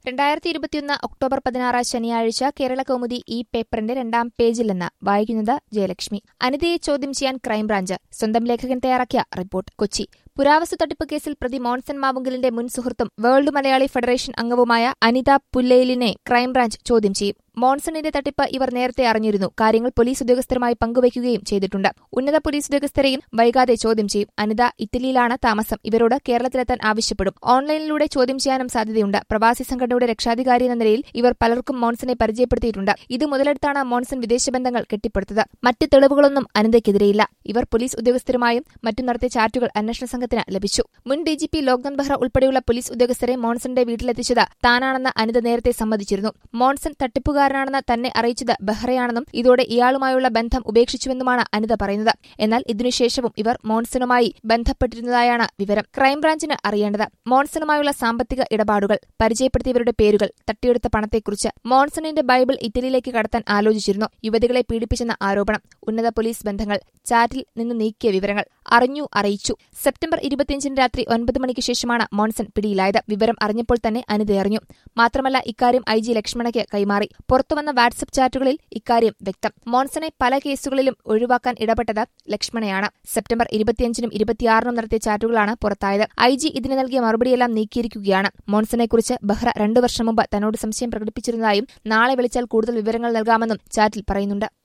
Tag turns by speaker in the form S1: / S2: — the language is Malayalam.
S1: രണ്ടായിരത്തി ഇരുപത്തിയൊന്ന് ഒക്ടോബർ പതിനാറ് ശനിയാഴ്ച കേരള കൗമുദി ഈ പേപ്പറിന്റെ രണ്ടാം പേജിൽ നിന്ന് വായിക്കുന്നത് ജയലക്ഷ്മി അനിതയെ ചോദ്യം ചെയ്യാൻ ക്രൈംബ്രാഞ്ച് സ്വന്തം ലേഖകൻ തയ്യാറാക്കിയ റിപ്പോർട്ട് കൊച്ചി പുരാവസ്തു തട്ടിപ്പ് കേസിൽ പ്രതി മോൺസൺ മാവുങ്കലിന്റെ മുൻ സുഹൃത്തും വേൾഡ് മലയാളി ഫെഡറേഷൻ അംഗവുമായ അനിത പുല്ലയിലിനെ ക്രൈംബ്രാഞ്ച് ചോദ്യം ചെയ്യും മോൺസണിന്റെ തട്ടിപ്പ് ഇവർ നേരത്തെ അറിഞ്ഞിരുന്നു കാര്യങ്ങൾ പോലീസ് ഉദ്യോഗസ്ഥരുമായി പങ്കുവയ്ക്കുകയും ചെയ്തിട്ടുണ്ട് ഉന്നത പോലീസ് ഉദ്യോഗസ്ഥരെയും വൈകാതെ ചോദ്യം ചെയ്യും അനിത ഇറ്റലിയിലാണ് താമസം ഇവരോട് കേരളത്തിലെത്താൻ ആവശ്യപ്പെടും ഓൺലൈനിലൂടെ ചോദ്യം ചെയ്യാനും സാധ്യതയുണ്ട് പ്രവാസി സംഘടനയുടെ രക്ഷാധികാരി എന്ന നിലയിൽ ഇവർ പലർക്കും മോൺസനെ പരിചയപ്പെടുത്തിയിട്ടുണ്ട് ഇത് മുതലെടുത്താണ് മോൺസൺ വിദേശ ബന്ധങ്ങൾ കെട്ടിപ്പടുത്തത് മറ്റ് തെളിവുകളൊന്നും അനിതയ്ക്കെതിരെയില്ല ഇവർ പോലീസ് ഉദ്യോഗസ്ഥരുമായും മറ്റും നടത്തിയ ചാറ്റുകൾ അന്വേഷണ സംഘത്തിന് ലഭിച്ചു മുൻ ഡിജിപി ലോക്നാഥ് ബെഹ്റ ഉൾപ്പെടെയുള്ള പോലീസ് ഉദ്യോഗസ്ഥരെ മോൺസന്റെ വീട്ടിലെത്തിച്ചത് താനാണെന്ന് അനിത നേരത്തെ സമ്മതിച്ചിരുന്നു മോൺസൺ തട്ടിപ്പുകാരനാണെന്ന് തന്നെ അറിയിച്ചത് ബെഹ്റയാണെന്നും ഇതോടെ ഇയാളുമായുള്ള ബന്ധം ഉപേക്ഷിച്ചുവെന്നുമാണ് അനിത പറയുന്നത് എന്നാൽ ഇതിനുശേഷവും ഇവർ മോൺസണുമായി ബന്ധപ്പെട്ടിരുന്നതായാണ് വിവരം ക്രൈംബ്രാഞ്ചിന് അറിയേണ്ടത് മോൺസണുമായുള്ള സാമ്പത്തിക ഇടപാടുകൾ പരിചയപ്പെടുത്തിയവരുടെ പേരുകൾ തട്ടിയെടുത്ത പണത്തെക്കുറിച്ച് മോൺസണിന്റെ ബൈബിൾ ഇറ്റലിയിലേക്ക് കടത്താൻ ആലോചിച്ചിരുന്നു യുവതികളെ പീഡിപ്പിച്ചെന്ന ആരോപണം ഉന്നത പോലീസ് ബന്ധങ്ങൾ ചാറ്റിൽ നിന്ന് നീക്കിയ വിവരങ്ങൾ അറിഞ്ഞു അറിയിച്ചു സെപ്റ്റംബർ ഇരുപത്തിയഞ്ചിന് രാത്രി ഒൻപത് മണിക്ക് ശേഷമാണ് മോൺസൺ പിടിയിലായത് വിവരം അറിഞ്ഞപ്പോൾ തന്നെ അനിത അറിഞ്ഞു മാത്രമല്ല ഇക്കാര്യം ഐ ജി ലക്ഷ്മണയ്ക്ക് കൈമാറി പുറത്തുവന്ന വാട്സപ്പ് ചാറ്റുകളിൽ ഇക്കാര്യം വ്യക്തം മോൺസനെ പല കേസുകളിലും ഒഴിവാക്കാൻ ഇടപെട്ടത് ലക്ഷ്മണയാണ് സെപ്റ്റംബർ ഇരുപത്തിയഞ്ചിനും ഇരുപത്തിയാറിനും നടത്തിയ ചാറ്റുകളാണ് പുറത്തായത് ഐ ജി ഇതിന് നൽകിയ മറുപടിയെല്ലാം നീക്കിയിരിക്കുകയാണ് മോൺസനെക്കുറിച്ച് ബഹ്റ രണ്ടു വർഷം മുമ്പ് തന്നോട് സംശയം പ്രകടിപ്പിച്ചിരുന്നതായും നാളെ വിളിച്ചാൽ കൂടുതൽ വിവരങ്ങൾ നൽകാമെന്നും ചാറ്റിൽ പറയുന്നുണ്ട്